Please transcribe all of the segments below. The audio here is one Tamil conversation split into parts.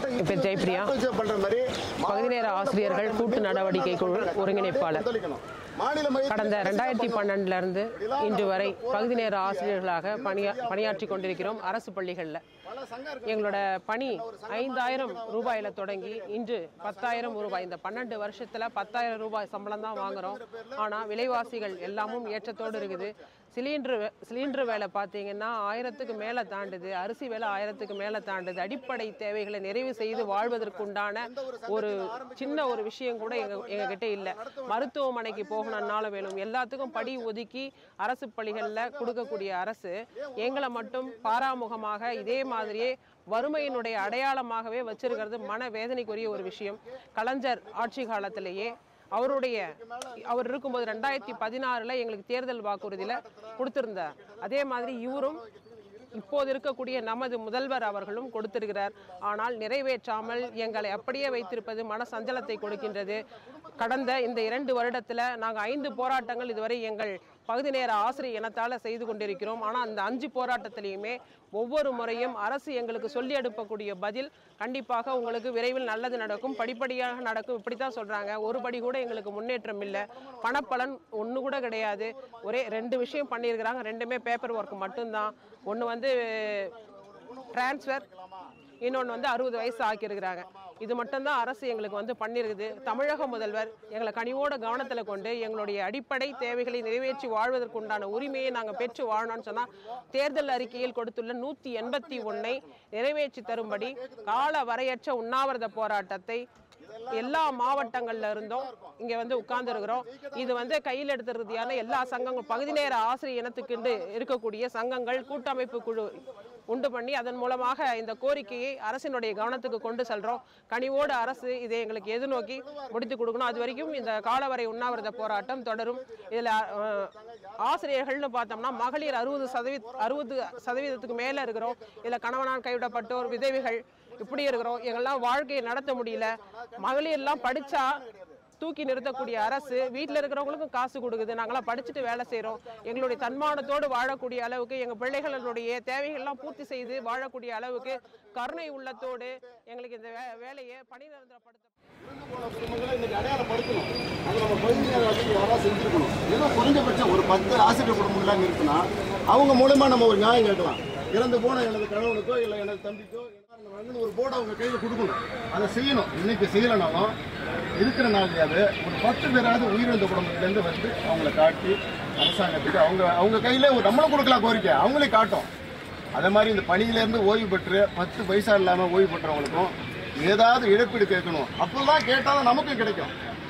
என் பேர் ஜெயப்பிரியா பண்ற மாதிரி பகுதி நேர ஆசிரியர்கள் கூட்டு நடவடிக்கை குழு ஒருங்கிணைப்பாளர் கொந்தளிக்கணும். மாநில மையத்தில் கடந்த ரெண்டாயிரத்தி பன்னெண்டுல இருந்து இன்று வரை பகுதி நேர ஆசிரியர்களாக பணியா பணியாற்றி கொண்டிருக்கிறோம் அரசு பள்ளிகளில் பல சங்கம் இருக்கு. எங்களோட பணி ஐந்தாயிரம் ரூபாயில தொடங்கி இன்று பத்தாயிரம் ரூபாய் இந்த பன்னெண்டு வருஷத்துல பத்தாயிரம் ரூபாய் சம்பளம் தான் வாங்குறோம் ஆனா விலைவாசிகள் எல்லாமும் ஏற்றத்தோடு இருக்குது சிலிண்டர் சிலிண்டர் வேலை பார்த்தீங்கன்னா ஆயிரத்துக்கு மேலே தாண்டுது அரிசி விலை ஆயிரத்துக்கு மேலே தாண்டுது அடிப்படை தேவைகளை நிறைவு செய்து வாழ்வதற்குண்டான ஒரு சின்ன ஒரு விஷயம் கூட எங்க எங்ககிட்ட இல்லை மருத்துவமனைக்கு போகணும்னாலும் வேணும் எல்லாத்துக்கும் படி ஒதுக்கி அரசு பள்ளிகளில் கொடுக்கக்கூடிய அரசு எங்களை மட்டும் பாராமுகமாக இதே மாதிரியே வறுமையினுடைய அடையாளமாகவே வச்சிருக்கிறது மன வேதனைக்குரிய ஒரு விஷயம் கலைஞர் ஆட்சி காலத்திலேயே அவருடைய அவர் இருக்கும்போது ரெண்டாயிரத்தி பதினாறுல எங்களுக்கு தேர்தல் வாக்குறுதியில கொடுத்திருந்தார் அதே மாதிரி இவரும் இப்போது இருக்கக்கூடிய நமது முதல்வர் அவர்களும் கொடுத்திருக்கிறார் ஆனால் நிறைவேற்றாமல் எங்களை அப்படியே வைத்திருப்பது மன சஞ்சலத்தை கொடுக்கின்றது கடந்த இந்த இரண்டு வருடத்துல நாங்க ஐந்து போராட்டங்கள் இதுவரை எங்கள் பகுதி நேர ஆசிரியர் இனத்தால செய்து கொண்டிருக்கிறோம் ஆனா அந்த அஞ்சு போராட்டத்திலையுமே ஒவ்வொரு முறையும் அரசு எங்களுக்கு சொல்லி அனுப்பக்கூடிய பதில் கண்டிப்பாக உங்களுக்கு விரைவில் நல்லது நடக்கும் படிப்படியாக நடக்கும் இப்படித்தான் சொல்றாங்க ஒரு படி கூட எங்களுக்கு முன்னேற்றம் இல்லை பணப்பலன் ஒன்று கூட கிடையாது ஒரே ரெண்டு விஷயம் பண்ணியிருக்கிறாங்க ரெண்டுமே பேப்பர் ஒர்க் மட்டும்தான் ஒன்று வந்து டிரான்ஸ்ஃபர் இன்னொன்று வந்து அறுபது வயசு ஆக்கியிருக்கிறாங்க இது மட்டும்தான் அரசு எங்களுக்கு வந்து பண்ணியிருக்குது தமிழக முதல்வர் எங்களை கனிவோட கவனத்தில் கொண்டு எங்களுடைய அடிப்படை தேவைகளை நிறைவேற்றி வாழ்வதற்குண்டான உரிமையை நாங்கள் பெற்று வாழணும்னு சொன்னால் தேர்தல் அறிக்கையில் கொடுத்துள்ள நூற்றி எண்பத்தி ஒன்னை நிறைவேற்றி தரும்படி கால வரையற்ற உண்ணாவிரத போராட்டத்தை எல்லா மாவட்டங்கள்ல இருந்தும் இங்க வந்து உட்கார்ந்து இருக்கிறோம் இது வந்து கையில் எடுத்துறதுயான எல்லா சங்கங்கள் பகுதி நேர ஆசிரியர் இனத்துக்கு இருக்கக்கூடிய சங்கங்கள் கூட்டமைப்பு குழு உண்டு பண்ணி அதன் மூலமாக இந்த கோரிக்கையை அரசினுடைய கவனத்துக்கு கொண்டு செல்றோம் கனிவோடு அரசு இதை எங்களுக்கு எதிர்நோக்கி முடித்து கொடுக்கணும் அது வரைக்கும் இந்த காலவரை உண்ணாவிரத போராட்டம் தொடரும் இதுல அஹ், ஆசிரியர்கள்னு பார்த்தோம்னா மகளிர் அறுபது சதவீத அறுபது சதவீதத்துக்கு மேல இருக்கிறோம் இதுல கணவனால் கைவிடப்பட்டோர் விதவைகள் இப்படி இருக்கிறோம் எங்கெல்லாம் வாழ்க்கையை நடத்த முடியல மகளிர்லாம் படிச்சா தூக்கி நிறுத்தக்கூடிய அரசு வீட்டில் இருக்கிறவங்களுக்கும் காசு கொடுக்குது நாங்களாம் படிச்சுட்டு வேலை செய்கிறோம் எங்களுடைய தன்மானத்தோடு வாழக்கூடிய அளவுக்கு எங்கள் பிள்ளைகளுடைய தேவைகள்லாம் பூர்த்தி செய்து வாழக்கூடிய அளவுக்கு கருணை உள்ளத்தோடு எங்களுக்கு இந்த வே- வேலையை பணி நிரந்தரப்படுத்த இறந்து போன குடும்பங்களை இன்னைக்கு அடையாளப்படுத்தணும். அது நம்ம பகுதி நேர ஆசிரியர் யாராவது செஞ்சிருக்கணும். ஏதோ குறைஞ்சபட்சம் ஒரு பத்து ஆசிரியர் குடும்பங்களாம் இருக்குன்னா அவங்க மூலமா நம்ம ஒரு நியாயம் கேட்கலாம் இறந்து போன எனது கணவனுக்கோ இல்லை எனது தம்பிக்கோ எல்லாரும் ஒரு போர்டை அவங்க கையில் கொடுக்கணும் அதை செய்யணும் இன்னைக்கு செய்யலைனாலும் இருக்கிற நாளையாவது ஒரு பத்து பேராவது உயிரிழந்த குடும்பத்திலேருந்து வந்து அவங்கள காட்டி அரசாங்கத்துக்கு அவங்க அவங்க கையில் ஒரு நம்மளும் கொடுக்கலாம் கோரிக்கை அவங்களே காட்டும் அதே மாதிரி இந்த பணியிலேருந்து ஓய்வு பெற்று பத்து பைசா இல்லாமல் ஓய்வு பெற்றவங்களுக்கும் ஏதாவது இழப்பீடு கேட்கணும் அப்பெல்லாம் கேட்டால் தான் நமக்கும் கிடைக்கும்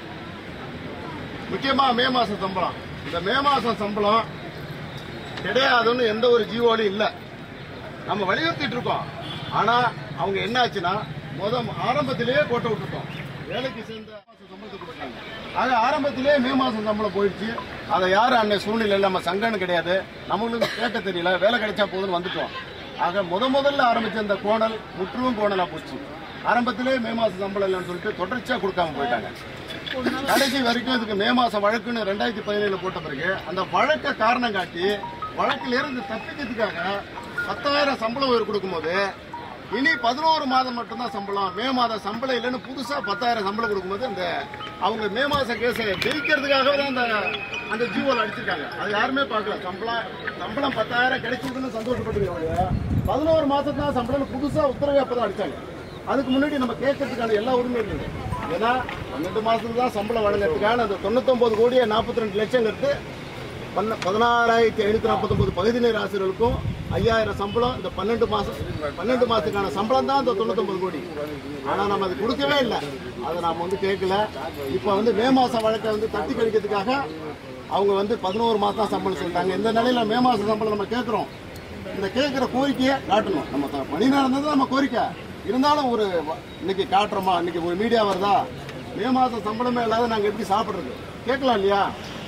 முக்கியமா மே மாசம் சம்பளம் இந்த மே மாசம் சம்பளம் கிடையாதுன்னு எந்த ஒரு ஜீவோலையும் இல்லை நம்ம வலியுறுத்திட்டு இருக்கோம் ஆனா அவங்க என்ன ஆச்சுன்னா முத ஆரம்பத்திலேயே கோட்டை விட்டுட்டோம் வேலைக்கு சேர்ந்த மாசம் சம்பளத்தை கொடுத்தாங்க ஆக ஆரம்பத்திலேயே மே மாசம் சம்பளம் போயிடுச்சு அதை யாரும் அன்னை சூழ்நிலையில் நம்ம சங்கன்னு கிடையாது நம்மளுக்கு கேட்க தெரியல வேலை கிடைச்சா போதுன்னு வந்துட்டோம் ஆக முத முதல்ல ஆரம்பிச்ச இந்த கோணல் முற்றிலும் கோணலா போச்சு ஆரம்பத்திலே மே மாசம் சம்பளம் இல்லைன்னு சொல்லிட்டு தொடர்ச்சியா கொடுக்காம போயிட்டாங்க கடைசி வரைக்கும் இதுக்கு மே மாசம் வழக்குன்னு ரெண்டாயிரத்தி பதினேழு போட்ட பிறகு அந்த வழக்கை காரணம் காட்டி வழக்கில் இருந்து தப்பிக்கிறதுக்காக பத்தாயிரம் சம்பளம் உயர்வு கொடுக்கும்போது இனி பதினோரு மாதம் மட்டும்தான் சம்பளம் மே மாதம் சம்பளம் இல்லைன்னு புதுசா பத்தாயிரம் சம்பளம் கொடுக்கும்போது அந்த அவங்க மே மாச கேஸை ஜெயிக்கிறதுக்காகவே தான் அந்த அந்த ஜீவோல அடிச்சிருக்காங்க அது யாருமே பார்க்கல சம்பளம் சம்பளம் பத்தாயிரம் கிடைச்சதுன்னு சந்தோஷப்பட்டுருக்காங்க பதினோரு மாசம் தான் சம்பளம் புதுசா உத்தரவு அப்பதான் அடிச்சாங்க அதுக்கு முன்னாடி நம்ம கேட்கறதுக்கான எல்லா உரிமையும் இருக்குது ஏன்னா பன்னெண்டு மாசத்துக்கு தான் சம்பளம் வழங்குறதுக்கான அந்த தொண்ணூத்தொன்பது கோடியே நாற்பத்தி ரெண்டு லட்சங்கிறது பன்ன பதினாறாயிரத்தி ஐநூத்தி நாற்பத்தொன்பது பகுதி நேர ஆசிரியர்களுக்கும் ஐயாயிரம் சம்பளம் இந்த பன்னெண்டு மாசம் பன்னெண்டு மாசத்துக்கான சம்பளம் தான் இந்த தொண்ணூத்தொன்பது கோடி ஆனா நம்ம அது கொடுக்கவே இல்லை அதை நாம வந்து கேட்கல இப்போ வந்து மே மாசம் வழக்கை வந்து தட்டி கழிக்கிறதுக்காக அவங்க வந்து பதினோரு மாசம் தான் சம்பளம் சொல்லிட்டாங்க இந்த நிலையில மே மாசம் சம்பளம் நம்ம கேட்கிறோம் இந்த கேட்குற கோரிக்கையை காட்டணும் நம்ம த- பணி நடந்தது நம்ம கோரிக்கை இருந்தாலும் ஒரு வ- இன்னைக்கு காட்டுறோமா இன்னைக்கு ஒரு மீடியா வருதா மே மாதம் சம்பளமே இல்லாத நாங்கள் எப்படி சாப்பிட்றது கேட்கலாம் இல்லையா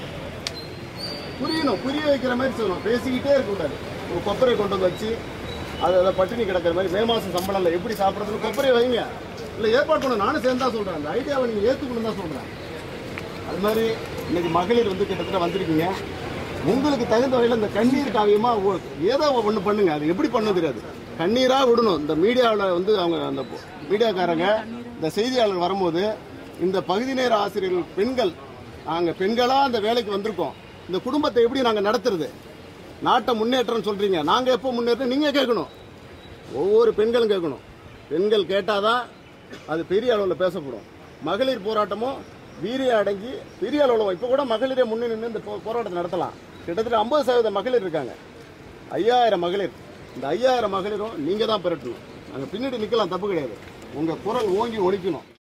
புரியணும் புரிய வைக்கிற மாதிரி சொல்லணும் பேசிக்கிட்டே இருக்கக்கூடாது ஒரு கொப்பரை கொண்டு வந்து வச்சு அதை அதை பட்டினி கிடக்கிற மாதிரி மே மாதம் சம்பளம் இல்லை எப்படி சாப்பிட்றதுன்னு கொப்பரை வைங்க இல்லை ஏற்பாடு பண்ண நானும் சேர்ந்து தான் சொல்கிறேன் அந்த ஐடியாவை நீங்கள் ஏற்றுக்கணும் தான் சொல்கிறேன் அது மாதிரி இன்னைக்கு மகளிர் வந்து கிட்டத்தட்ட வந்திருக்கீங்க உங்களுக்கு தகுந்த வகையில் இந்த கண்ணீர் காவியமா ஒ- ஏதோ ஒன்று பண்ணுங்க அது எப்படி பண்ண தெரியாது கண்ணீரா விடணும் இந்த மீடியாவில் வந்து அவங்க அந்த மீடியாக்காரங்க இந்த செய்தியாளர் வரும்போது இந்த பகுதி நேர ஆசிரியர்கள் பெண்கள் நாங்க பெண்களா அந்த வேலைக்கு வந்திருக்கோம் இந்த குடும்பத்தை எப்படி நாங்க நடத்துறது நாட்டை முன்னேற்றம் சொல்றீங்க நாங்க எப்போ முன்னேற்றம் நீங்க கேட்கணும் ஒவ்வொரு பெண்களும் கேட்கணும் பெண்கள் கேட்டாதான் அது பெரிய அளவில் பேசப்படும் மகளிர் போராட்டமும் வீரிய அடங்கி பெரிய அளவில் இப்போ கூட மகளிரே முன்னே நின்று இந்த போ- போராட்டத்தை நடத்தலாம் கிட்டத்தட்ட ஐம்பது சதவீத மகளிர் இருக்காங்க ஐயாயிரம் மகளிர் இந்த ஐயாயிரம் மகளிரும் நீங்கள் தான் பெறட்டணும் நாங்கள் பின்னாடி நிற்கலாம் தப்பு கிடையாது உங்கள் குரல் ஓங்கி ஒழிக்கணும்